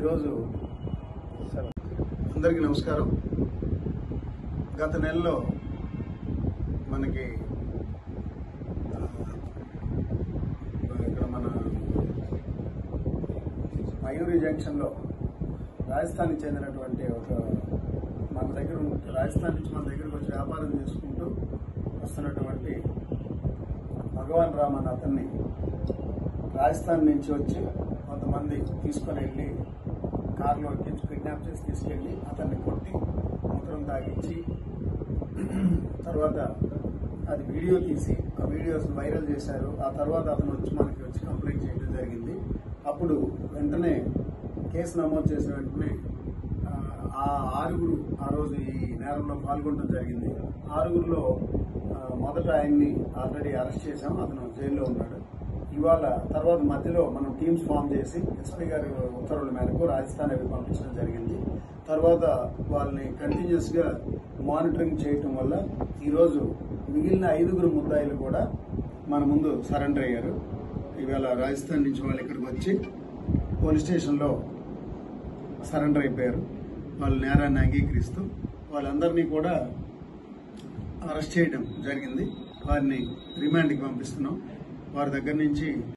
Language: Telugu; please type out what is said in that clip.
ఈరోజు అందరికీ నమస్కారం గత నెలలో మనకి ఆ, ఇక్కడ మన మయూరి జంక్షన్లో రాజస్థాన్కి చెందినటువంటి ఒక మన దగ్గర ఉన్న- రాజస్థాన్ నుంచి మన దగ్గరకు వచ్చి వ్యాపారం చేసుకుంటూ వస్తున్నటువంటి భగవాన్ రామ్ అన్న అతన్ని రాజస్థాన్ నుంచి వచ్చి కొంతమంది తీసుకొని వెళ్ళి కారులో ఎక్కించి కిడ్నాప్ చేసి తీసుకెళ్ళి అతన్ని కొట్టి మూత్రం తాగించి తర్వాత అది వీడియో తీసి ఆ వీడియోస్ వైరల్ చేశారు ఆ తర్వాత అతను వచ్చి మనకి వచ్చి కంప్లైంట్ చేయడం జరిగింది అప్పుడు వెంటనే కేసు నమోదు చేసిన వెంటనే ఆ, ఆ ఆరుగురు ఆ రోజు ఈ నేరంలో పాల్గొనడం జరిగింది ఆరుగురులో ఆ, మొదట ఆయన్ని ఆల్రెడీ అరెస్ట్ చేశాం అతను జైల్లో ఉన్నాడు ఇవాళ తర్వాత మధ్యలో మనం టీమ్స్ ఫామ్ చేసి ఎస్పీ గారి ఉత్తర్వుల మేరకు రాజస్థాన్ అవి పంపించడం జరిగింది తర్వాత వాళ్ళని కంటిన్యూస్ గా మానిటరింగ్ చేయటం వల్ల ఈరోజు మిగిలిన ఐదుగురు ముద్దాయిలు కూడా మన ముందు సరెండర్ అయ్యారు ఇవాళ రాజస్థాన్ నుంచి వాళ్ళు ఇక్కడికి వచ్చి పోలీస్ స్టేషన్లో సరెండర్ అయిపోయారు వాళ్ళ నేరాన్ని అంగీకరిస్తూ వాళ్ళందరినీ కూడా అరెస్ట్ చేయడం జరిగింది వారిని రిమాండ్కి పంపిస్తున్నాం వారి దగ్గర నుంచి